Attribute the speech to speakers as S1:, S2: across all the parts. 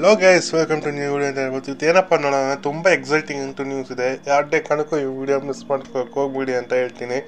S1: hello guys welcome to new video ಅಂತ ಹೇಳ್ಬೋದು ಇದು ಏನಪ್ಪ ನೋಡೋಣ ತುಂಬಾ ಎಕ್ಸೈಟಿಂಗ್ ಇಂಟು ನ್ಯೂಸ್ ಇದೆ ಯಾರ್ಡೆ ಕಾರಣಕ್ಕೂ ಈ ವಿಡಿಯೋ ಮಿಸ್ ಮಾಡ್ಕೋಕ್ ಹೋಗ್ಬಿಡಿ ಅಂತ ಹೇಳ್ತೀನಿ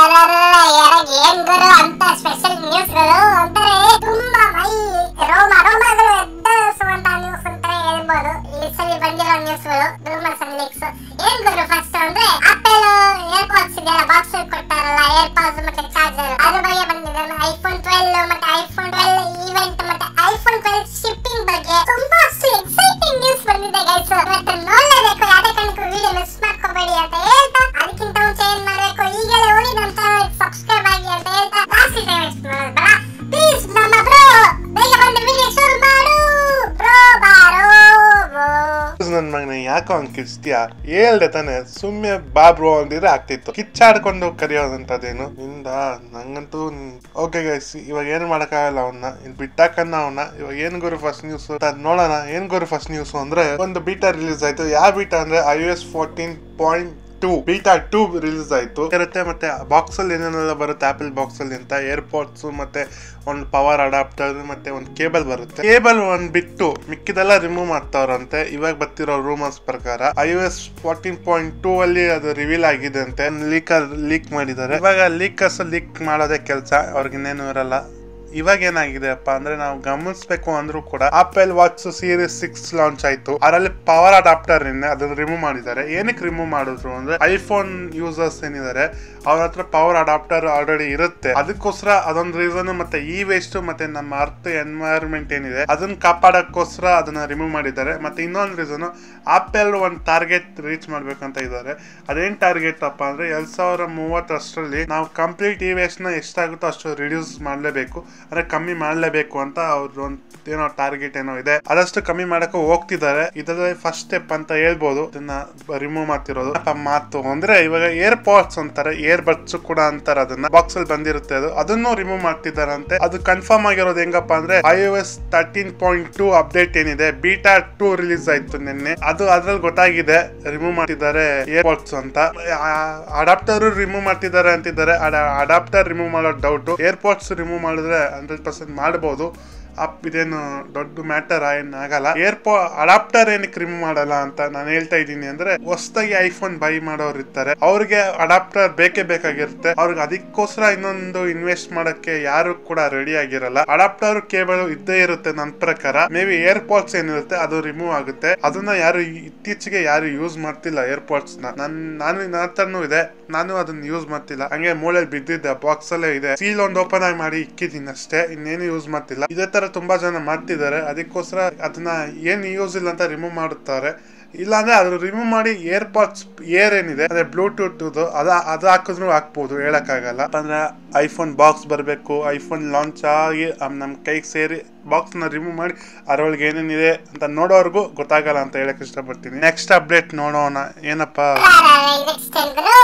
S2: ಏನ್ ಗುರು ಅಂತ ಸ್ಪೆಷಲ್ ನ್ಯೂಸ್ಗಳು ಅಂದ್ರೆ ತುಂಬಾ ಮೈ ರೋಮ ರೋಮಗಳು ಎದ್ದಸುವಂತ ನ್ಯೂಸ್ ಅಂತ ಹೇಳ್ಬೋದು ಈ ಸಲ ಬಂದಿರೋ ನ್ಯೂಸ್ಗಳು ರೂಮರ್ಸ್ ಅಂಡ್ ಲೀಕ್ಸ್ ಏನ್ ಗುರು ಫಸ್ಟ್ ಅಂದ್ರೆ ಆಪಲ್ ಏರ್ ಪಾಡ್ಸ್ ಇದೆಯಲ್ಲ ಬಾಕ್ಸ್ ಕೊಡ್ತಾರಲ್ಲ ಏರ್ ಪಾಡ್ಸ್ ಮತ್ತೆ ಚಾರ್ಜರ್ ಅದ್ರ ಬಗ್ಗೆ ಬಂದಿದೆ ಐಫೋನ್ ಟ್ವೆಲ್ ಮತ್ತೆ ಐಫೋನ್ ಟ್ವೆಲ್ ಈವೆಂಟ್ ಮತ್ತೆ ಐಫೋನ್ ಟ್ವೆಲ್ ಶಿಪ್ಪಿಂಗ್ ಬಗ್ಗೆ ತುಂಬಾ ಅಷ್ಟು ಎಕ್ಸೈಟಿಂಗ್ ನ್ಯೂಸ್ ಬಂದಿದೆ ಗೈಸ್ ಇವತ್ತು ನೋಡಲೇಬೇಕು ಯಾವ್ದೇ ಕಾರಣಕ್ಕೂ ವಿಡಿಯೋ ಮಿಸ್ ಮಾಡ್ಕೋಬೇಡಿ ಅಂತ ಹೇಳ್ತಾ ಅದಕ್ಕಿಂತ ಮುಂಚೆ ಏನ್ ಮಾಡ್ಬೇಕು ಈಗಲೇ ಹೋಗಿ ನಮ್ಮ ಚಾನಲ್ ಸಬ್ಸ್ಕ್ರೈಬ್ ಆಗಿ ಅಂತ ಹೇಳ್ತಾ ಜಾಸ್ತಿ ಟೈಮ್ ವೇಸ್ಟ್ ಮಾಡೋದು ಬೇಡ ಪ್ಲೀಸ್ ನಮ್ಮ ಬ್ರೋ ಬೇಗ ಬಂದು ವಿಡಿಯೋ ಶುರು ಮಾಡು ಬ್ರೋ ಬಾರೋ ಬ್ರೋ
S1: ನನ್ ಮಗನ ಯಾಕೋ ಹಂಗ್ ಕಿರ್ಸ್ತೀಯ ಹೇಳ್ದೆ ತಾನೆ ಸುಮ್ನೆ ಬಾ ಬ್ರೋ ಅಂದಿದ್ರೆ ಆಗ್ತಿತ್ತು ಕಿಚ್ಚಾಡ್ಕೊಂಡು ಕರೆಯೋದಂತದೇನು ನಿಂದ ನಂಗಂತೂ ಓಕೆ ಗೈಸ್ ಇವಾಗ ಏನು ಮಾಡಕ್ಕಾಗಲ್ಲ ಅವನ್ನ ಇಲ್ಲಿ ಬಿಟ್ಟಾಕನ್ನ ಅವನ್ನ ಇವಾಗ ಏನ್ ಗುರು ಫಸ್ಟ್ ನ್ಯೂಸ್ ನೋಡೋಣ ಏನ್ ಗುರು ಫಸ್ಟ್ ನ್ಯೂಸ್ ಅಂದ್ರೆ ಒಂದು ಬೀಟಾ ರಿಲೀಸ್ ಆಯ್ತು ಯಾವ ಬೀಟಾ ಅಂದ್ರೆ I S fourteen point two beta two release ಆಯ್ತು ಇರುತ್ತೆ ಮತ್ತೆ ಬಾಕ್ಸ್ ಅಲ್ಲಿ ಏನೇನೆಲ್ಲ ಬರುತ್ತೆ ಆಪಲ್ ಬಾಕ್ಸ್ ಅಲ್ಲಿ ಅಂತ ಏರ್ಪೋರ್ಟ್ಸ್ ಮತ್ತೆ ಒಂದು ಪವರ್ ಅಡಾಪ್ಟರ್ ಮತ್ತೆ ಒಂದು ಕೇಬಲ್ ಬರುತ್ತೆ ಕೇಬಲ್ ಒಂದ್ ಬಿಟ್ಟು ಮಿಕ್ಕಿದೆಲ್ಲ ರಿಮೂವ್ ಮಾಡ್ತಾವ್ರಂತೆ ಇವಾಗ ಬರ್ತಿರೋ ರೂಮರ್ಸ್ ಪ್ರಕಾರ I S fourteen point two ಅಲ್ಲಿ ಅದು ರಿವೀಲ್ ಆಗಿದೆ ಅಂತೆ ಲೀಕರ್ ಲೀಕ್ ಮಾಡಿದ್ದಾರೆ ಇವಾಗ ಲೀಕರ್ಸ್ ಲೀಕ್ ಮಾಡೋದೇ ಕೆಲಸ ಅವ್ರಿಗಿನ್ನೇನು ಇರಲ್ಲ ಇವಾಗ ಏನಾಗಿದೆ ಅಪ್ಪ ಅಂದ್ರೆ ನಾವು ಗಮನಿಸ್ಬೇಕು ಅಂದ್ರೂ ಕೂಡ Apple Watch series six launch ಆಯ್ತು ಅದರಲ್ಲಿ ಪವರ್ ಅಡಾಪ್ಟರ್ ಇನ್ನೇ ಅದನ್ನ ರಿಮೂವ್ ಮಾಡಿದ್ದಾರೆ ಏನಕ್ಕೆ ರಿಮೂವ್ ಮಾಡಿದ್ರು ಅಂದ್ರೆ ಐಫೋನ್ ಯೂಸರ್ಸ್ ಏನಿದ್ದಾರೆ ಅವ್ರ ಹತ್ರ ಪವರ್ ಅಡಾಪ್ಟರ್ ಆಲ್ರೆಡಿ ಇರುತ್ತೆ ಅದಕ್ಕೋಸ್ಕರ ಅದೊಂದು ರೀಸನ್ ಮತ್ತೆ ಈ ವೇಸ್ಟ್ ಮತ್ತೆ ನಮ್ಮ ಅರ್ಥ ಎನ್ವೈರನ್ಮೆಂಟ್ ಏನಿದೆ ಅದನ್ನ ಕಾಪಾಡಕ್ಕೋಸ್ಕರ ಅದನ್ನ ರಿಮೂವ್ ಮಾಡಿದ್ದಾರೆ ಮತ್ತೆ ಇನ್ನೊಂದು ರೀಸನ್ ಆಪಲ್ ಒಂದು ಟಾರ್ಗೆಟ್ ರೀಚ್ ಮಾಡ್ಬೇಕಂತ ಇದ್ದಾರೆ ಅದೇನ್ ಟಾರ್ಗೆಟ್ ಅಪ್ಪ ಅಂದ್ರೆ ಎರಡ್ ಸಾವಿರ ಮೂವತ್ತಷ್ಟರಲ್ಲಿ ನಾವು ಕಂಪ್ಲೀಟ್ ಈ ವೇಸ್ಟ್ ನ ಎಷ್ಟಾಗುತ್ತೋ ಅಷ್ಟು ರಿಡ್ಯೂಸ್ ಮಾಡಲೇಬೇಕು ಅಂದ್ರೆ ಕಮ್ಮಿ ಮಾಡಲೇಬೇಕು ಅಂತ ಅವ್ರ ಒಂದು ಏನೋ ಟಾರ್ಗೆಟ್ ಏನೋ ಇದೆ ಅದಷ್ಟು ಕಮ್ಮಿ ಮಾಡಕ್ಕೆ ಹೋಗ್ತಿದ್ದಾರೆ ಇದರಲ್ಲಿ ಫಸ್ಟ್ ಸ್ಟೆಪ್ ಅಂತ ಹೇಳ್ಬೋದು ಇದನ್ನ ರಿಮೂವ್ ಮಾಡ್ತಿರೋದು ಅಪ್ಪ ಮಾತು ಅಂದ್ರೆ ಇವಾಗ ಏರ್ ಪಾಡ್ಸ್ ಅಂತಾರೆ ಏರ್ ಬಡ್ಸ್ ಕೂಡ ಅಂತಾರೆ ಅದನ್ನ ಬಾಕ್ಸ್ ಅಲ್ಲಿ ಬಂದಿರುತ್ತೆ ಅದು ಅದನ್ನು ರಿಮೂವ್ ಮಾಡ್ತಿದ್ದಾರಂತೆ ಅದು ಕನ್ಫರ್ಮ್ ಆಗಿರೋದು ಹೆಂಗಪ್ಪ ಅಂದ್ರೆ iOS thirteen point two update ಏನಿದೆ ಬೀಟಾ ಟೂ ರಿಲೀಸ್ ಆಯ್ತು ನಿನ್ನೆ ಅದು ಅದ್ರಲ್ಲಿ ಗೊತ್ತಾಗಿದೆ ರಿಮೂವ್ ಮಾಡ್ತಿದ್ದಾರೆ ಏರ್ ಪಾಡ್ಸ್ ಅಂತ ಅಡಾಪ್ಟರ್ ರಿಮೂವ್ ಮಾಡ್ತಿದ್ದಾರೆ ಅಂತಿದ್ದಾರೆ ಅಡಾಪ್ಟರ್ ರಿಮೂವ್ ಮಾಡೋ ಡೌಟ್ ಏರ್ಪೋರ್ಟ್ಸ್ ರಿಮೂವ್ ಮಾಡಿದ್ರೆ ಹಂಡ್ರೆಡ್ ಪರ್ಸೆಂಟ್ ಮಾಡಬಹುದು ಅಪ್ ಇದೇನು ದೊಡ್ಡ ಮ್ಯಾಟರ್ ಏನ್ ಆಗಲ್ಲ ಏರ್ಪೋ ಅಡಾಪ್ಟರ್ ಏನಕ್ಕೆ ರಿಮೂವ್ ಮಾಡಲ್ಲ ಅಂತ ನಾನು ಹೇಳ್ತಾ ಇದ್ದೀನಿ ಅಂದ್ರೆ ಹೊಸದಾಗಿ ಐಫೋನ್ ಬೈ ಮಾಡೋರು ಇರ್ತಾರೆ ಅವ್ರಿಗೆ ಅಡಾಪ್ಟರ್ ಬೇಕೇ ಬೇಕಾಗಿರುತ್ತೆ ಅವ್ರಿಗೆ ಅದಕ್ಕೋಸ್ಕರ ಇನ್ನೊಂದು ಇನ್ವೆಸ್ಟ್ ಮಾಡಕ್ಕೆ ಯಾರು ಕೂಡ ರೆಡಿ ಆಗಿರಲ್ಲ ಅಡಾಪ್ಟರ್ ಕೇಬಲ್ ಇದ್ದೇ ಇರುತ್ತೆ ನನ್ನ ಪ್ರಕಾರ ಮೇ ಬಿ ಏರ್ಪೋರ್ಟ್ಸ್ ಏನಿರುತ್ತೆ ಅದು ರಿಮೂವ್ ಆಗುತ್ತೆ ಅದನ್ನ ಯಾರು ಇತ್ತೀಚೆಗೆ ಯಾರು ಯೂಸ್ ಮಾಡ್ತಿಲ್ಲ ಏರ್ಪೋರ್ಟ್ಸ್ ನ ನನ್ ನಾನು ನನ್ನ ಹತ್ರನೂ ಇದೆ ನಾನು ಅದನ್ನ ಯೂಸ್ ಮಾಡ್ತಿಲ್ಲ ಹಂಗೆ ಮೂಳೆಲ್ ಬಿದ್ದಿದ್ದೆ ಬಾಕ್ಸ್ ಅಲ್ಲೇ ಇದೆ ಸೀಲ್ ಒಂದು ಓಪನ್ ಆಗಿ ಮಾಡಿ ಇಕ್ಕಿದ್ದೀನಿ ಅಷ್ಟೇ ಇನ್ನೇನು ಯೂಸ್ ಮಾಡ್ತಿಲ್ಲ ಇದೇ ತರ ತುಂಬಾ ಜನ ಮಾಡ್ತಿದ್ದಾರೆ ಅದಕ್ಕೋಸ್ಕರ ಅದನ್ನ ಏನ್ ಯೂಸ್ ಇಲ್ಲ ಅಂತ ರಿಮೂವ್ ಮಾಡುತ್ತಾರೆ ಇಲ್ಲಾಂದ್ರೆ ಅದು ರಿಮೂವ್ ಮಾಡಿ ಏರ್ ಪಾಡ್ಸ್ ಏರ್ ಏನಿದೆ ಅದೇ ಬ್ಲೂಟೂತ್ ಅದ ಅದು ಹಾಕಿದ್ರು ಹಾಕ್ಬೋದು ಹೇಳಕ್ಕಾಗಲ್ಲ ಅಂದ್ರೆ ಐಫೋನ್ ಬಾಕ್ಸ್ ಬರಬೇಕು ಐಫೋನ್ ಲಾಂಚ್ ಆಗಿ ನಮ್ಮ ಕೈಗೆ ಸೇರಿ ಬಾಕ್ಸ್ ನ ರಿಮೂವ್ ಮಾಡಿ ಅದ್ರೊಳಗೆ ಏನೇನಿದೆ ಅಂತ ನೋಡೋರ್ಗು ಗೊತ್ತಾಗಲ್ಲ ಅಂತ ಹೇಳಕ್ ಇಷ್ಟಪಡ್ತೀನಿ ನೆಕ್ಸ್ಟ್ ಅಪ್ಡೇಟ್ ನೋಡೋಣ ಏನಪ್ಪ
S2: ನೆಕ್ಸ್ಟ್ ಗುರು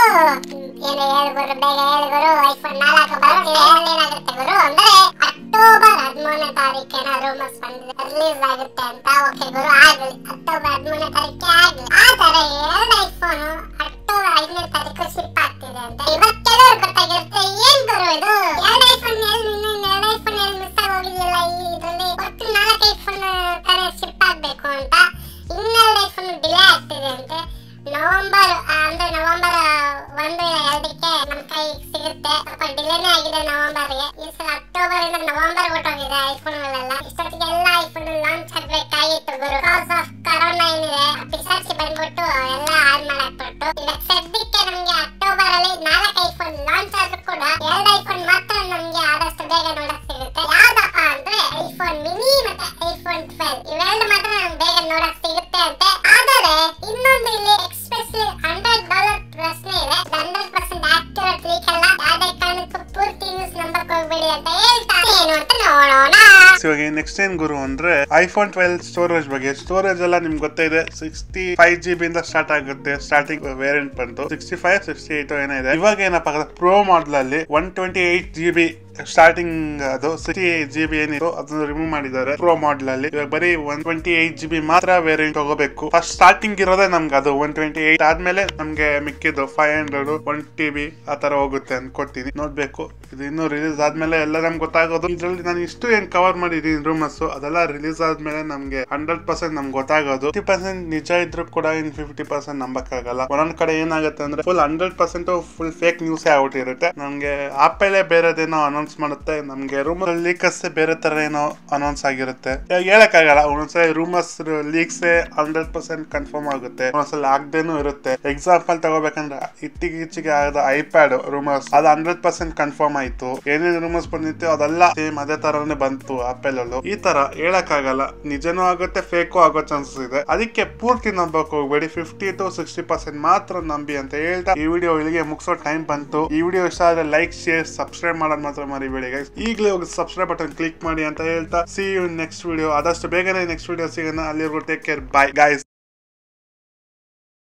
S2: ಏನು ಹೇಳ್ಗುರು ಬೇಗ ಹೇಳ್ಗುರು ಐಫೋನ್ ನಾಲ್ಕು ಬರೋದಿದೆ ಏನಾಗುತ್ತೆ ಗುರು ಅಂದ್ರೆ ಅಕ್ಟೋಬರ್ ಹದಿಮೂರನೇ ತಾರೀಕಿನ ರೂಮರ್ಸ್ ಬಂದಿದೆ ರಿಲೀಸ್ ಆಗುತ್ತೆ ಅಂತ ಓಕೆ ಗುರು ಆಗ್ಲಿ ಅಕ್ಟೋಬರ್ ಹದಿಮೂರನೇ ತಾರೀಕಿಗೆ ಆಗ್ಲಿ ಆದ್ರೆ ಎರಡು ಐಫೋನ್ ಅಕ್ಟೋಬರ್ ಐದನೇ ತಾರೀಕು ಶಿಪ್ ಆಗ್ತಿದೆ ಅಂತ ಇವತ್ತು ಕೆಲವರು ಗೊತ್ತಾಗಿರುತ್ತೆ ಏನ್ ಗುರು ಇದು ಎರಡು ಐಫೋನ್ ಎಲ್ಲಿ ಇನ್ನೊಂದು ಎರಡು ಐಫೋನ್ ಎಲ್ಲಿ ಮಿಸ್ ಆಗಿ ಹೋಗಿದೆಯಲ್ಲ ಈ ಇದರಲ್ಲಿ ಒಟ್ಟು ನಾಲ್ಕು ಐಫೋನ್ ತರ ಶಿಪ್ ಆಗ್ಬೇಕು ಅಂತ ಇನ್ನೆರಡು ಐಫೋನ್ ಡಿಲೇ ಆಗ್ತಿದೆ ಅಂತೆ ನವೆಂಬರ್ ಅಂದ್ರೆ ನವೆಂಬರ್ ಒಂದು ಇಲ್ಲ ಎರಡಕ್ಕೆ ನಮ್ ಕೈ ಸಿಗುತ್ತೆ ಸ್ವಲ್ಪ ಡಿಲೇನೇ ಆಗಿದೆ ನವೆಂಬರ್ಗೆ ಈ ಸಲ ಅಕ್ಟೋಬರ್ ಇಂದ ನವೆಂಬರ್ ಹೊಟ್ಟೋಗಿದೆ ಐಫೋನ್ ಗಳೆಲ್ಲ ಇಷ್ಟೊತ್ತಿಗೆ ಎಲ್ಲ ಐಫೋನ್ ಲಾಂಚ್ ಆಗ್ಬೇಕಾಗಿತ್ತು ಗುರು ಕಾಸ್ ಆಫ್ ಕರೋನಾ ಏನಿದೆ ಪಿಸಾಚಿ ಬಂದ್ಬಿಟ್ಟು ಎಲ್ಲ ಹಾಳ್ ಮಾಡಾಕ್ಬಿಟ್ಟು ಈಗ ಸದ್ಯಕ್ಕೆ ನಮ್ಗೆ ಅಕ್ಟೋಬರ್ ಅಲ್ಲಿ ನಾಲ್ಕು ಐಫೋನ್ ಲಾಂಚ್ ಆದ್ರೂ ಕೂಡ ಎರಡು ಐಫೋನ್ ಮಾತ್ರ ನಮ್ಗೆ ಆದಷ್ಟು ಬೇಗ ನೋಡಕ್ ಸಿಗುತ್ತೆ ಯಾವ್ದಪ್ಪ ಅಂದ್ರೆ ಐಫೋನ್ ಮಿನಿ ಮತ್ತೆ ಐಫೋನ್ ಟ್ವೆಲ್ ಇವೆರಡು ಮಾತ್ರ ನಮ್ಗೆ ಬೇಗ ನೋಡಕ್ ಸಿಗುತ್ತೆ ಅಂತೆ ಆದರೆ ಇನ್ನೊಂದು ಇಲ್ಲಿ ಎಕ್ಸ್ಪ್ರೆಸ್ಲಿ ಹಂಡ್ರೆಡ್ ಡಾಲರ್ ಪ್ರಶ್ನೆ ಇದೆ ಹಂಡ್ರೆಡ್ ಪರ್ಸೆಂಟ್ ಆಕ್ಯುರೇಟ್ ಲೀಕ್ ಅಲ್ಲ ಯಾವುದೇ ಕಾರಣಕ್ಕೂ ಪೂರ್ತಿ ನ್ಯೂಸ್ ನಂಬಕ್ ಹೋಗ್ಬೇಡಿ ಅಂತ ಹೇಳ್ತಾ ಏನು ಅಂತ ನೋಡೋಣ
S1: ಇವಾಗ ನೆಕ್ಸ್ಟ್ ಏನ್ ಗುರು ಅಂದ್ರೆ ಐಫೋನ್ ಟ್ವೆಲ್ ಸ್ಟೋರೇಜ್ ಬಗ್ಗೆ ಸ್ಟೋರೇಜ್ ಎಲ್ಲ ನಿಮ್ಗೆ ಗೊತ್ತೇ ಇದೆ ಸಿಕ್ಸ್ಟಿ ಫೈವ್ ಜಿ ಬಿ ಇಂದ ಸ್ಟಾರ್ಟ್ ಆಗುತ್ತೆ ಸ್ಟಾರ್ಟಿಂಗ್ ವೇರಿಯಂಟ್ ಬಂತು ಸಿಕ್ಸ್ಟಿ ಫೈವ್ ಸಿಕ್ಸ್ಟಿ ಏಟ್ ಏನೋ ಇದೆ ಇವಾಗ ಏನಪ್ಪ ಪ್ರೋ ಮಾಡಲ್ ಅಲ್ಲಿ one twenty eight G B starting ಅದು ಸಿಕ್ಸ್ಟಿ ಜಿ ಬಿ ಏನಿತ್ತು ಅದನ್ನ ರಿಮೂವ್ ಮಾಡಿದ್ದಾರೆ ಪ್ರೋ ಮಾಡೆಲ್ ಅಲ್ಲಿ ಇವಾಗ ಬರೀ one twenty eight G B ಮಾತ್ರ ವೇರಿಯಂಟ್ ತಗೋಬೇಕು ಫಸ್ಟ್ ಸ್ಟಾರ್ಟಿಂಗ್ ಇರೋದೇ ನಮ್ಗೆ ಅದು ಒನ್ ಟ್ವೆಂಟಿ ಏಟ್ ಆದ್ಮೇಲೆ ನಮ್ಗೆ ಮಿಕ್ಕಿದ್ದು five hundred one T B ಆ ತರ ಹೋಗುತ್ತೆ ಅನ್ಕೊತೀನಿ ನೋಡ್ಬೇಕು ಇದು ಇನ್ನೂ ರಿಲೀಸ್ ಆದ್ಮೇಲೆ ಎಲ್ಲ ನಮ್ಗೆ ಗೊತ್ತಾಗೋದು ಇದ್ರಲ್ಲಿ ನಾನು ಇಷ್ಟು ಏನ್ ಕವರ್ ಮಾಡಿದೀನಿ ರೂಮರ್ಸ್ ಅದೆಲ್ಲ ರಿಲೀಸ್ ಆದ್ಮೇಲೆ ನಮ್ಗೆ ಹಂಡ್ರೆಡ್ ಪರ್ಸೆಂಟ್ ನಮ್ಗೆ ಗೊತ್ತಾಗೋದು ಫಿಫ್ಟಿ ಪರ್ಸೆಂಟ್ ನಿಜ ಇದ್ರೂ ಕೂಡ ಇನ್ ಫಿಫ್ಟಿ ಪರ್ಸೆಂಟ್ ನಂಬಕ್ಕಾಗಲ್ಲ ಒಂದೊಂದ್ ಕಡೆ ಏನಾಗುತ್ತೆ ಅಂದ್ರೆ full hundred percent full fake news ಆಗ್ಬಿಟ್ಟಿರುತ್ತೆ ನಮ್ಗೆ ಆಪೇಲೆ ಬೇರೆದೇನೋ ಅನೌನ್ಸ್ ಮಾಡುತ್ತೆ ನಮ್ಗೆ ರೂಮರ್ ಲೀಕಸ್ ಬೇರೆ ತರ ಏನೋ ಅನೌನ್ಸ್ ಆಗಿರುತ್ತೆ ಇವಾಗ ಹೇಳಕ್ಕಾಗಲ್ಲ ಒಂದೊಂದ್ಸಲ rumours leaks hundred percent confirm ಆಗುತ್ತೆ ಒಂದೊಂದ್ಸಲ ಆಗ್ದೇನೂ ಇರುತ್ತೆ ಎಕ್ಸಾಂಪಲ್ ತಗೋಬೇಕಂದ್ರೆ ಇತ್ತೀಚೆಗೆ ಆದ ಐಪ್ಯಾಡ್ ರೂಮರ್ಸ್ ಅದು ಹಂಡ್ರೆಡ್ ಪರ್ಸೆಂಟ್ ಕನ್ಫರ್ಮ್ ಆಯ್ತು ಏನೇನು ರೂಮರ್ಸ್ ಬಂದಿತ್ತು ಅದೆಲ್ಲ ಸೇಮ್ ಅದೇ ತರನೇ ಬಂತು ಆಪಲ್ ಅಲ್ಲೂ ಈ ತರ ಹೇಳಕ್ಕಾಗಲ್ಲ ನಿಜನೂ ಆಗುತ್ತೆ ಫೇಕು ಆಗೋ ಚಾನ್ಸಸ್ ಇದೆ ಅದಕ್ಕೆ ಪೂರ್ತಿ ನಂಬಕ್ ಹೋಗ್ಬೇಡಿ ಫಿಫ್ಟಿ ಟು ಸಿಕ್ಸ್ಟಿ ಪರ್ಸೆಂಟ್ ಮಾತ್ರ ನಂಬಿ ಅಂತ ಹೇಳ್ತಾ ಈ ವಿಡಿಯೋ ಇಲ್ಲಿಗೆ ಮುಗಿಸೋ ಟೈಮ್ ಬಂತು ಈ ವಿಡಿಯೋ ಇಷ್ಟ ಆದ್ರೆ ಲೈಕ್ ಶೇರ್ ಸಬ್ಸ್ಕ್ರೈಬ್ ಮಾಡೋದು ಮಾತ್ರ ಮರಿಬೇಡಿ ಗೈಸ್ ಈಗಲೇ ಹೋಗಿ ಸಬ್ಸ್ಕ್ರೈಬ್ ಬಟನ್ ಕ್ಲಿಕ್ ಮಾಡಿ ಅಂತ ಹೇಳ್ತಾ ಸಿ ಯು ನೆಕ್ಸ್ಟ್ ವಿಡಿಯೋ ಆದಷ್ಟು ಬೇಗನೆ ನೆಕ್ಸ್ಟ್ ವಿಡಿಯೋ ಸಿಗೋಣ ಅಲ್ಲಿವರೆಗೂ ಟೇಕ್ ಕೇರ್ ಬಾಯ್ ಗೈಸ್